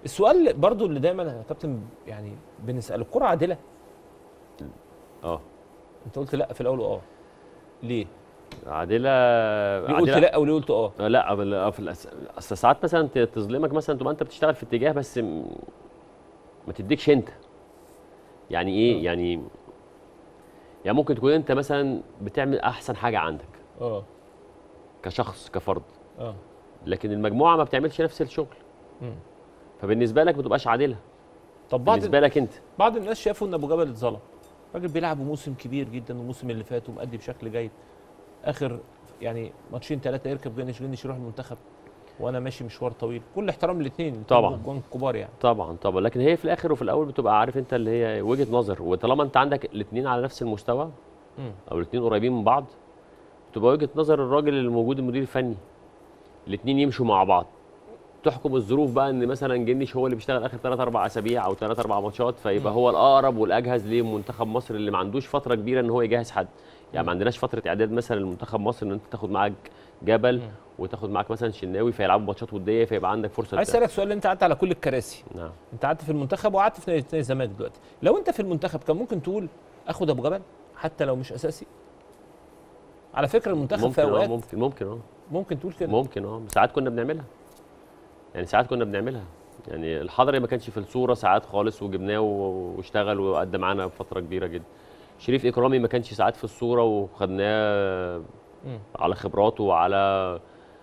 السؤال برضو اللي دايما يا كابتن يعني بنسال الكره عادله اه انت قلت لا في الاول اه ليه؟ عادله ليه قلت لا وليه قلت اه؟ آه، لا بال- آه، في الأس- اصل ساعات مثلا ت- تظلمك مثلا تبقى انت بتشتغل في اتجاه بس م- ما تديكش انت يعني ايه يعني يعني ممكن تكون انت مثلا بتعمل احسن حاجه عندك اه كشخص كفرد اه لكن المجموعه ما بتعملش نفس الشغل مم. فبالنسبه لك ما بتبقاش عادله طب بعض بالنسبه لك انت بعض الناس شافوا ان ابو جبل اتظلم راجل بيلعب موسم كبير جدا والموسم اللي فات ومأدي بشكل جيد اخر يعني ماتشين ثلاثه يركب جنش جنش يروح المنتخب وانا ماشي مشوار طويل كل احترام الاثنين طبعاً. جوان كبار يعني طبعا طبعا لكن هي في الاخر وفي الاول بتبقى عارف انت اللي هي وجهه نظر وطالما انت عندك الاثنين على نفس المستوى مم. او الاثنين قريبين من بعض تبقى وجهه نظر الراجل اللي موجود المدير الفني الاثنين يمشوا مع بعض تحكم الظروف بقى ان مثلا جنش هو اللي بيشتغل اخر 3 4 اسابيع او 3 4 ماتشات فيبقى هو الاقرب والاجهز لمنتخب مصر اللي ما عندوش فتره كبيره ان هو يجهز حد يعني ما عندناش فتره اعداد مثلا لمنتخب مصر ان انت تاخد معاك جبل مم. وتاخد معاك مثلا شناوي فيلعبوا ماتشات وديه فيبقى عندك فرصه عايز اسالك سؤال انت قعدت على كل الكراسي نعم انت قعدت في المنتخب وقعدت في نادي نادي الزمالك دلوقتي لو انت في المنتخب كان ممكن تقول اخد ابو جبل حتى لو مش اساسي على فكره المنتخب في ممكن اه اوقات ممكن ممكن اه ممكن تقول كده ممكن اه ساعات كنا بنعملها يعني ساعات كنا بنعملها يعني الحضري ما كانش في الصوره ساعات خالص وجبناه و- واشتغل وادى معانا فتره كبيره جدا شريف اكرامي ما كانش ساعات في الصوره وخدناه مم. على خبراته وعلى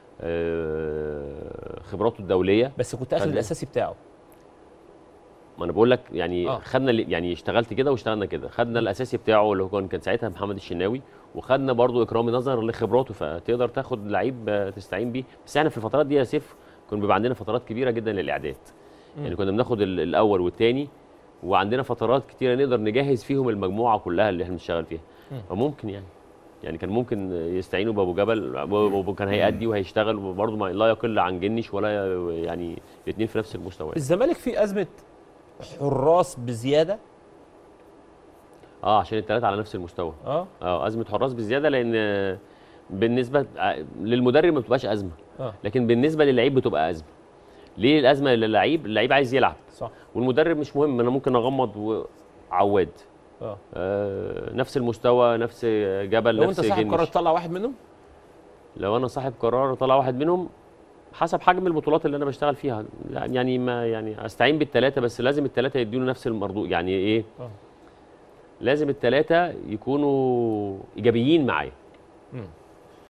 آه، خبراته الدوليه بس كنت اخد خدنا. الاساسي بتاعه ما انا بقول لك يعني آه. آه. خدنا اللي- يعني اشتغلت كده واشتغلنا كده خدنا الاساسي بتاعه اللي هو كان كان ساعتها محمد الشناوي وخدنا برضو اكرامي نظرا لخبراته فتقدر تاخد لعيب آه، تستعين بيه بس احنا في الفترات دي يا سيف كان بيبقى عندنا فترات كبيره جدا للاعداد يعني كنا بناخد ال- الاول والثاني وعندنا فترات كتيره نقدر نجهز فيهم المجموعه كلها اللي احنا بنشتغل فيها مم. فممكن يعني يعني كان ممكن يستعينوا بابو جبل أبو- كان هيأدي وهيشتغل وبرضه ما لا يقل عن جنش ولا يعني الاثنين في نفس المستوى الزمالك فيه ازمه حراس بزياده اه عشان الثلاثه على نفس المستوى اه اه ازمه حراس بزياده لان بالنسبه للمدرب ما بتبقاش ازمه اه لكن بالنسبه للعيب بتبقى ازمه ليه الازمه للعيب اللعيب عايز يلعب صح والمدرب مش مهم انا ممكن اغمض وعواد اه آه نفس المستوى نفس جبل لو نفس انت صاحب جنش. قرار تطلع واحد منهم لو انا صاحب قرار طلع واحد منهم حسب حجم البطولات اللي انا بشتغل فيها لا، يعني ما يعني استعين بالثلاثه بس لازم الثلاثه يدينوا نفس المردود يعني ايه اه لازم الثلاثه يكونوا ايجابيين معايا مم.